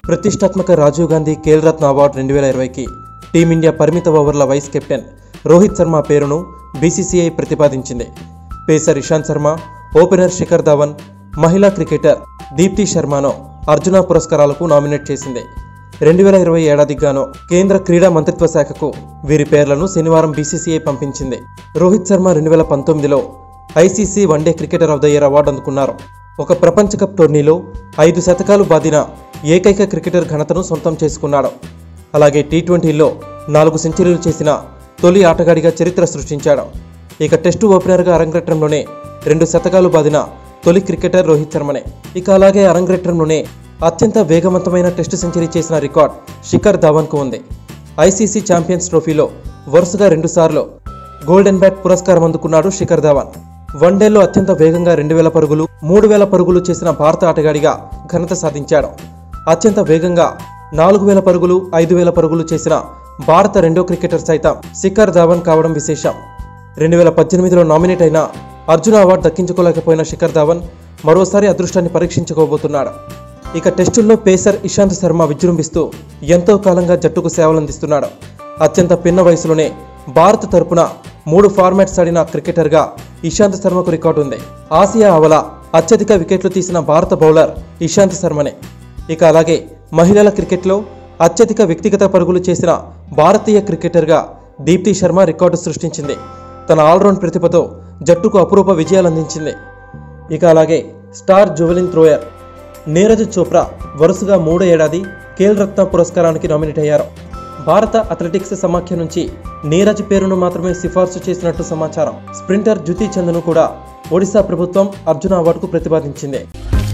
ప్రతిష్టాత్మక రాజీవ్ గాంధీ ఖేల్ రత్న అవార్డు రెండు వేల ఇరవైకి టీమిండియా పరిమిత ఓవర్ల వైస్ కెప్టెన్ రోహిత్ శర్మ పేరును బీసీసీఐ ప్రతిపాదించింది పేసర్ ఇషాంత్ శర్మ ఓపెనర్ శిఖర్ ధవన్ మహిళా క్రికెటర్ దీప్తి శర్మను అర్జున పురస్కారాలకు నామినేట్ చేసింది రెండు వేల ఇరవై ఏడాదికి గాను కేంద్ర క్రీడా మంత్రిత్వ శాఖకు వీరి పేర్లను శనివారం బీసీసీఐ పంపించింది రోహిత్ శర్మ రెండు వేల పంతొమ్మిదిలో ICC one day cricketer of the year award అందుకున్నారు ఒక ప్రపంచ కప్ టోర్నీలో ఐదు శతకాలు బాదిన ఏకైక క్రికెటర్ ఘనతను సొంతం చేసుకున్నాడు అలాగే టీ ట్వంటీలో నాలుగు సెంచరీలు చేసిన తొలి ఆటగాడిగా చరిత్ర సృష్టించాడు ఇక టెస్టు ఓపెనర్గా అరంగేట్రంలోనే రెండు శతకాలు బాదిన తొలి క్రికెటర్ రోహిత్ శర్మనే ఇక అలాగే అరంగేట్రంలోనే అత్యంత వేగవంతమైన టెస్టు సెంచరీ చేసిన రికార్డ్ శిఖర్ ధవన్కు ఉంది ఐసీసీ ఛాంపియన్స్ ట్రోఫీలో వరుసగా రెండుసార్లు గోల్డెన్ బ్యాట్ పురస్కారం అందుకున్నాడు శిఖర్ ధవన్ వన్డేలో అత్యంత వేగంగా రెండు వేల పరుగులు మూడు వేల పరుగులు చేసిన భారత ఆటగాడిగా ఘనత సాధించాడు అత్యంత వేగంగా నాలుగు వేల పరుగులు ఐదు వేల పరుగులు చేసిన భారత రెండో క్రికెటర్ సైతం శిఖర్ ధవన్ కావడం విశేషం రెండు వేల పద్దెనిమిదిలో నామినేట్ అయిన అర్జున అవార్డు దక్కించుకోలేకపోయిన శిఖర్ ధవన్ మరోసారి అదృష్టాన్ని పరీక్షించుకోబోతున్నాడు ఇక టెస్టుల్లో పేసర్ ఇషాంత్ శర్మ విజృంభిస్తూ ఎంతో కాలంగా జట్టుకు సేవలందిస్తున్నాడు అత్యంత పిన్న వయసులోనే భారత్ తరపున మూడు ఫార్మాట్స్ ఆడిన క్రికెటర్గా ఇషాంత్ శర్మకు రికార్డు ఉంది ఆసియా అవల అత్యధిక వికెట్లు తీసిన భారత బౌలర్ ఇషాంత్ శర్మనే ఇక అలాగే మహిళల క్రికెట్లో అత్యధిక వ్యక్తిగత పరుగులు చేసిన భారతీయ క్రికెటర్గా దీప్తి శర్మ రికార్డు సృష్టించింది తన ఆల్రౌండ్ ప్రతిభతో జట్టుకు అపురూప విజయాలు అందించింది ఇక అలాగే star javelin thrower Neeraj Chopra వరుసగా మూడో ఏడాది ఖేల్ రత్న పురస్కారానికి నామినేట్ అయ్యారు భారత అథ్లెటిక్స్ సమాఖ్య నుంచి నీరజ్ పేరును మాత్రమే సిఫార్సు చేసినట్టు సమాచారం స్ప్రింటర్ జ్యుతి చంద్ను కూడా ఒడిశా ప్రభుత్వం అర్జున అవార్డుకు ప్రతిపాదించింది